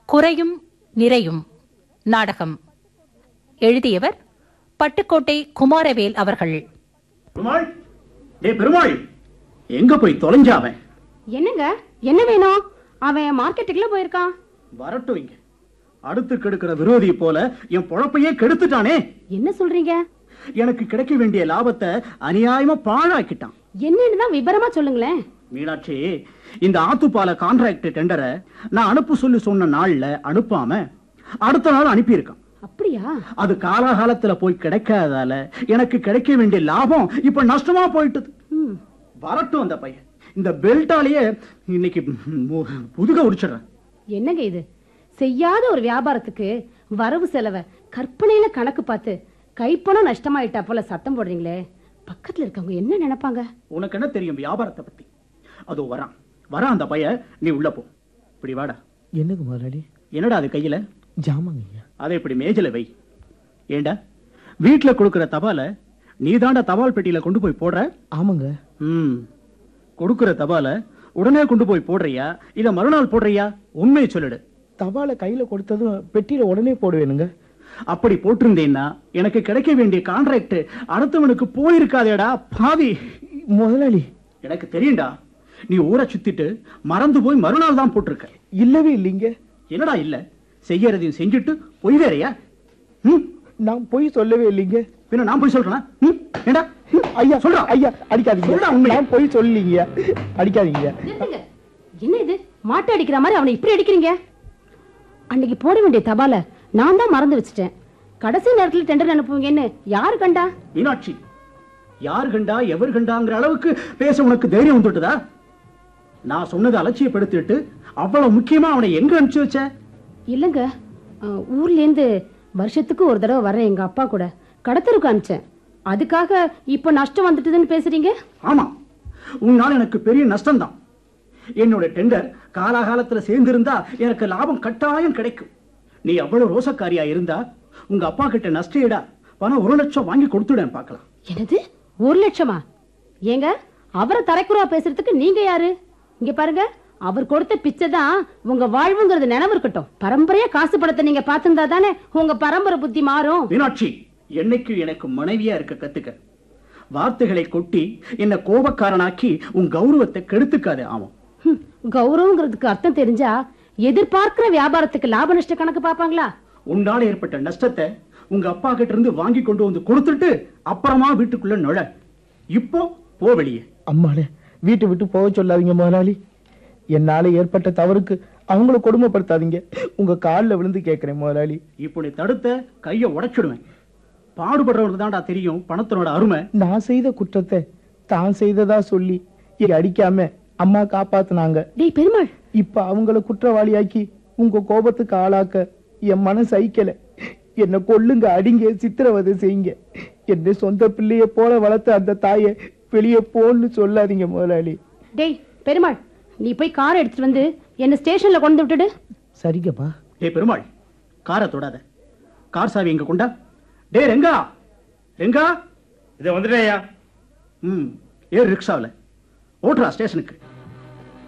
குறையும் நிறையும் நாடகம் எழுதியவர் பட்டுக்கோட்டை குமாரவேல் அவர்கள் பெருமாள் டேய் பெருமாள் எங்க போய் தொலைஞ்சாவன் என்னங்க என்ன வேணும் அவன் மார்க்கெட்டுக்குள்ள போயிருக்கான் வரட்டும் இங்க அடுத்து கெடுக்கிற விரோதி போல என் பொழப்பையே கெடுத்துட்டானே என்ன சொல்றீங்க எனக்கு கிடைக்க வேண்டிய லாபத்தை அநியாயமா பாழாக்கிட்டான் என்னன்னு தான் விபரமா சொல்லுங்களேன் மீனாட்சி இந்த ஆத்துப்பால கான்ட்ராக்ட் டெண்டரை நான் அனுப்ப சொல்லி சொன்ன நாள்ல அனுப்பாம அடுத்த நாள் அனுப்பியிருக்கான் அப்படியா அது காலாகாலத்துல போய் கிடைக்காததால எனக்கு கிடைக்க வேண்டிய லாபம் இப்ப நஷ்டமா போயிட்டது ம், வரட்டும் அந்த பையன் இந்த பெல்ட்டாலேயே இன்னைக்கு மு- புதுக உடிச்சிடுறேன் என்னங்க இது செய்யாத ஒரு வியாபாரத்துக்கு வரவு செலவை கற்பனையில கணக்கு பார்த்து கைப்பணம் நஷ்டமாயிட்டா போல சத்தம் போடுறீங்களே பக்கத்துல இருக்கவங்க என்ன நினைப்பாங்க உனக்கு என்ன தெரியும் வியாபாரத்தை பத்தி அதோ வரான் வரான் அந்த பையன் நீ உள்ள போ இப்படி வாடா என்னங்க முதலாளி என்னடா அது கையில ஜாமாங்க ஐயா அதை இப்படி மேஜல வை ஏண்டா வீட்டுல கொடுக்கிற தபால நீ தபால் பெட்டியில கொண்டு போய் போடுற ஆமாங்க ம் கொடுக்கிற தபால உடனே கொண்டு போய் போடுறியா இல்ல மறுநாள் போடுறியா உண்மையை சொல்லிடு தபாலை கையில கொடுத்ததும் பெட்டியில உடனே போடுவேனுங்க அப்படி போட்டிருந்தேன்னா எனக்கு கிடைக்க வேண்டிய கான்ட்ராக்ட் அடுத்தவனுக்கு போயிருக்காதேடா பாவி முதலாளி எனக்கு தெரியும்டா நீ ஊரை சுத்திட்டு மறந்து போய் மறுநாள் தான் போட்டிருக்க இல்லவே இல்லைங்க என்னடா இல்ல செய்யறதையும் செஞ்சுட்டு பொய் வேறையா ம் நான் போய் சொல்லவே இல்லைங்க பின்ன நான் போய் சொல்றேனா ம் ஏண்டா ம், ஐயா சொல்றா ஐயா அடிக்காதீங்க சொல்றா உண்மையை. நான் போய் சொல்லீங்க அடிக்காதீங்க நிறுத்துங்க. என்ன இது மாட்டை அடிக்கிற மாதிரி அவனை இப்படி அடிக்கிறீங்க அன்னைக்கு போட வேண்டிய தபால நான் தான் மறந்து வச்சுட்டேன் கடைசி நேரத்துல டெண்டர் அனுப்புவீங்கன்னு யாரு கண்டா மீனாட்சி யார் கண்டா எவர் கண்டாங்கிற அளவுக்கு பேச உனக்கு தைரியம் வந்துட்டுதா நான் சொன்னதை அலட்சியப்படுத்திட்டு அவ்வளவு முக்கியமா அவனை எங்க அனுப்பிச்சு வச்ச இல்லைங்க அஹ், ஊர்ல இருந்து வருஷத்துக்கு ஒரு தடவை வர்றேன் எங்க அப்பா கூட கடத்தருக்கு அனுப்பிச்சேன் அதுக்காக இப்ப நஷ்டம் வந்துட்டுதுன்னு பேசுறீங்க ஆமா உன்னால எனக்கு பெரிய நஷ்டம்தான் என்னோட டெண்டர் காலாகாலத்துல சேர்ந்திருந்தா எனக்கு லாபம் கட்டாயம் கிடைக்கும் நீ அவ்வளவு ரோசக்காரியா இருந்தா உங்க அப்பா கிட்ட நஷ்டீடா பணம் ஒரு லட்சம் வாங்கி கொடுத்துடேன் பார்க்கலாம் என்னது ஒரு லட்சமா ஏங்க அவரை தரைக்குறவா பேசுறதுக்கு நீங்க யாரு இங்க பாருங்க அவர் கொடுத்த பிச்சை தான் உங்க வாழ்வுங்கிறது நினைவு இருக்கட்டும் பரம்பரையா காசு படத்தை நீங்க பார்த்திருந்தா தானே உங்க பரம்பரை புத்தி மாறும் மீனாட்சி என்னைக்கு எனக்கு மனைவியா இருக்க கத்துக்க வார்த்தைகளை கொட்டி என்ன கோபக்காரனாக்கி உன் கௌரவத்தை கெடுத்துக்காதே ஆமாம் ஹம், கௌரவங்கிறதுக்கு அர்த்தம் தெரிஞ்சா எதிர்பார்க்கிற வியாபாரத்துக்கு லாப நஷ்ட கணக்கு பாப்பாங்களா உன்னால ஏற்பட்ட நஷ்டத்தை உங்க அப்பா கிட்ட இருந்து வாங்கி கொண்டு வந்து கொடுத்துட்டு அப்புறமா வீட்டுக்குள்ள நுழ இப்போ போ வெளியே அம்மாளே வீட்டை விட்டு போக சொல்லாதீங்க முதலாளி என்னால ஏற்பட்ட தவறுக்கு அவங்கள கொடுமைப்படுத்தாதீங்க உங்க காலில் விழுந்து கேட்கிறேன் முதலாளி இப்படி தடுத்த கைய உடைச்சிடுவேன் பாடுபடுறவனுக்கு தான்டா தெரியும் பணத்தினோட அருமை நான் செய்த குற்றத்தை தான் செய்ததா சொல்லி என்னை அடிக்காம அம்மா காப்பாத்துனாங்க டேய் பெருமாள் இப்ப அவங்கள குற்றவாளியாக்கி உங்க கோபத்துக்கு ஆளாக்க என் மனசு ஐக்கல என்னை கொல்லுங்க அடிங்க சித்திரவதை செய்யுங்க என்னை சொந்த பிள்ளைய போல வளர்த்த அந்த தாயை வெளியே போன்னு சொல்லாதீங்க முதலாளி டேய் பெருமாள் நீ போய் கார் எடுத்துட்டு வந்து என்ன ஸ்டேஷன்ல கொண்டு விட்டுடு சரிங்கப்பா டேய் பெருமாள் காரை தொடாத கார் சாவி எங்க கொண்டா டேய் ரெங்கா ரெங்கா இதை வந்துட்டேயா ம் ஏறு ரிக்ஷாவில் ஓட்டுறா ஸ்டேஷனுக்கு